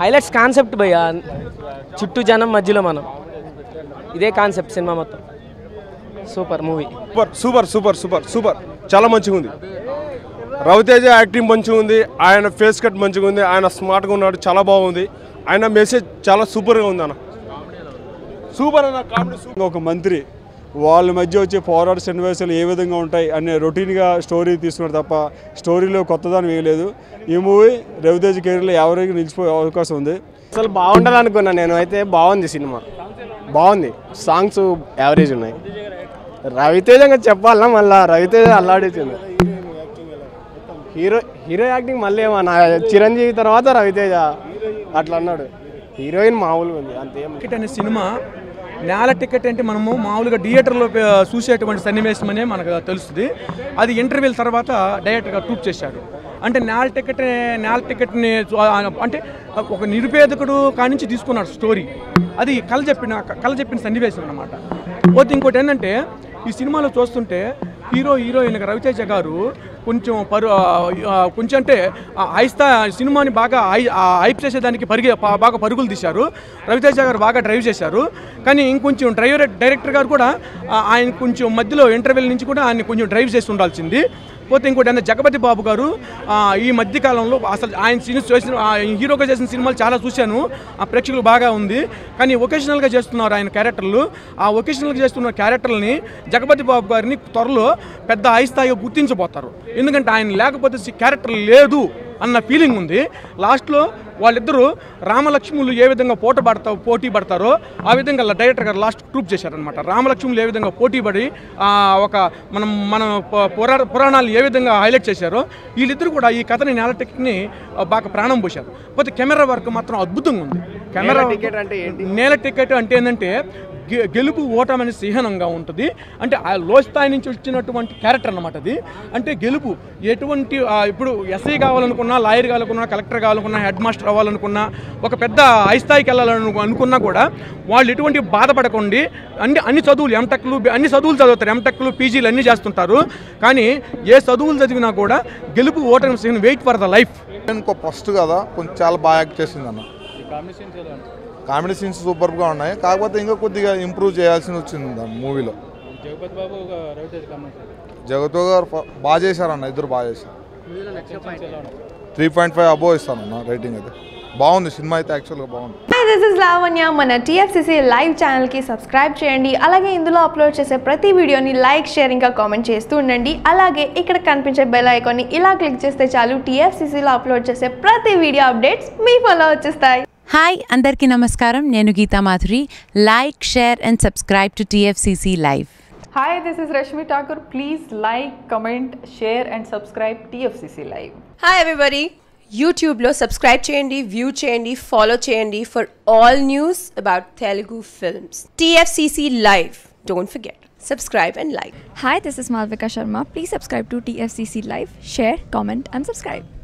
Highlights concept భయ్య చుట్టూ జనం మధ్యలో మనం ఇదే కాన్సెప్ట్ సినిమా మొత్తం super movie super super super super super చాలా మంచిగా ఉంది రవితేజ యాక్టింగ్ మంచిగా ఉంది ఆయన ఫేస్ కట్ మంచిగా ఉంది ఆయన స్మార్ట్గా ఉన్నాడు చాలా బాగుంది ఆయన మెసేజ్ చాలా సూపర్గా ఉంది అన్న సూపర్ అన్న కామెడీ సూపర్ ఒక మంత్రి వాళ్ళ మధ్య వచ్చే పోరాట సన్నివేశాలు ఏ విధంగా ఉంటాయి అనే రొటీన్గా స్టోరీ తీసుకున్నారు తప్ప స్టోరీలో కొత్తదానం వేయలేదు ఈ మూవీ రవితేజ్ కెరీర్లో ఎవరికి నిలిచిపోయే అవకాశం ఉంది అసలు బాగుండాలనుకున్నా నేను అయితే బాగుంది సినిమా బాగుంది సాంగ్స్ యావరేజ్ ఉన్నాయి రవితేజ ఇంకా చెప్పాలన్నా మళ్ళా రవితేజ అల్లాడుతుంది హీరో హీరో యాక్టింగ్ మళ్ళీ ఏమన్నా చిరంజీవి తర్వాత రవితేజ అట్లా అన్నాడు హీరోయిన్ మామూలుగా ఉంది అంతేం టికెట్ అనే సినిమా నేల టికెట్ అంటే మనము మామూలుగా థియేటర్లో పే- చూసేటువంటి సన్నివేశం అనే మనకు తెలుస్తుంది అది ఇంటర్వ్యూల తర్వాత డైరెక్ట్గా ట్రూప్ చేశాడు అంటే నేల టికెట్ నేల టికెట్ని చూ- అంటే ఒక నిరుపేదకుడు కానించి తీసుకున్నాడు స్టోరీ అది కళ చెప్పిన కళ చెప్పిన సన్నివేశం అన్నమాట పోతే ఇంకోటి ఏంటంటే ఈ సినిమాలో చూస్తుంటే హీరో హీరోయిన్ రవితేజ గారు కొంచెం పరు ఆ, కొంచెం అంటే ఆ హైస్తా సినిమాని బాగా హై ఆ హైప్ చేసేదానికి పరిగె పా- బాగా పరుగులు తీశారు రవితేజ గారు బాగా డ్రైవ్ చేశారు కానీ ఇంకొంచెం డ్రైవర్ డైరెక్టర్ గారు కూడా ఆ, ఆయన కొంచెం మధ్యలో ఇంటర్వెల్ నుంచి కూడా ఆయన కొంచెం డ్రైవ్ చేసి ఉండాల్సింది పోతే ఇంకోటి అంటే జగపతి బాబు గారు ఆ, ఈ మధ్య కాలంలో అసలు ఆయన సినిమా చేసిన ఆ, హీరోగా చేసిన సినిమాలు చాలా చూశాను ఆ ప్రేక్షకులు బాగా ఉంది కానీ ఒకేషనల్గా చేస్తున్నారు ఆయన క్యారెక్టర్లు ఆ ఒకేషనల్గా చేస్తున్న క్యారెక్టర్ని జగపతి బాబు గారిని త్వరలో పెద్ద హై స్థాయిగా గుర్తించబోతారు ఎందుకంటే ఆయన లేకపోతే సి- క్యారెక్టర్ లేదు అన్న ఫీలింగ్ ఉంది లాస్ట్లో వాళ్ళిద్దరూ రామలక్ష్ములు ఏ విధంగా పోటీ పడతా పోటీ పడతారో ఆ విధంగా డైరెక్టర్ గారు లాస్ట్ ప్రూవ్ చేశారనమాట రామలక్ష్ములు ఏ విధంగా పోటీ పడి ఆ, ఒక మనం మన ప- పురా పురాణాలు ఏ విధంగా హైలైట్ చేశారో వీళ్ళిద్దరు కూడా ఈ కథని నేల టెక్ని బాగా ప్రాణం పోశారు పోతే కెమెరా వర్క్ మాత్రం అద్భుతంగా ఉంది కెమెరా టికెట్ అంటే ఏంటి నేల టికెట్ అంటే ఏంటంటే గె- గెలుపు ఓటం అనేది సహనంగా ఉంటుంది అంటే ఆ లో స్థాయి నుంచి వచ్చినటువంటి క్యారెక్టర్ అన్నమాట అది అంటే గెలుపు ఎటువంటి ఆ, ఇప్పుడు ఎస్ఐ కావాలనుకున్నా లాయర్ కావాలనుకున్నా కలెక్టర్ కావాలనుకున్నా హెడ్ మాస్టర్ అవ్వాలనుకున్నా ఒక పెద్ద హై స్థాయికి వెళ్ళాలను అనుకున్నా కూడా వాళ్ళు ఎటువంటి బాధపడకండి అన్ని అన్ని చదువులు ఎంటెక్లు అన్ని చదువులు చదువుతారు ఎంటెక్లు పీజీలు అన్నీ చేస్తుంటారు కానీ ఏ చదువులు చదివినా కూడా గెలుపు ఓటమి సహనం వెయిట్ ఫర్ ద లైఫ్ ఇంకో ఫస్ట్ కదా కొంచెం చాలా బాగా యాక్ట్ చేసింది అన్న కామెడీ సీన్స్ సూపర్గా ఉన్నాయి కాకపోతే ఇంకా కొద్దిగా ఇంప్రూవ్ చేయాల్సి వచ్చింది దాని మూవీలో జగత్ గారు ఫ- బాగా చేశారన్న ఇద్దరు బాగా చేశారు త్రీ పాయింట్ ఫైవ్ అబోవ్ ఇస్తానన్న రేటింగ్ అయితే బాగుంది సినిమా అయితే యాక్చువల్గా బాగుంది హాయ్ దిస్ ఇస్ లావణ్య మన టీఎఫ్సిసి లైవ్ ఛానల్కి సబ్స్క్రైబ్ చేయండి అలాగే ఇందులో అప్లోడ్ చేసే ప్రతి వీడియోని లైక్ షేర్ ఇంకా కామెంట్ చేస్తూ ఉండండి అలాగే ఇక్కడ కనిపించే బెల్ ఐకాన్ని ఇలా క్లిక్ చేస్తే చాలు టీఎఫ్సిసిలో అప్లోడ్ చేసే ప్రతి వీడియో అప్డేట్స్ మీ ఫోన్లో వచ్చేస్తాయి హాయ్ అందరికీ నమస్కారం నేను Geetha Madhuri like share and subscribe to TFCC live Hi, this is Rashmi Thakur. Please like, comment, share, and subscribe TFCC Live. Hi everybody యూట్యూబ్లో సబ్స్క్రైబ్ చేయండి వ్యూ చేయండి ఫాలో చేయండి for all news about Telugu films TFCC live don't forget subscribe and like Hi, this is Malvika Sharma. Please subscribe to TFCC Live, share, comment, and subscribe.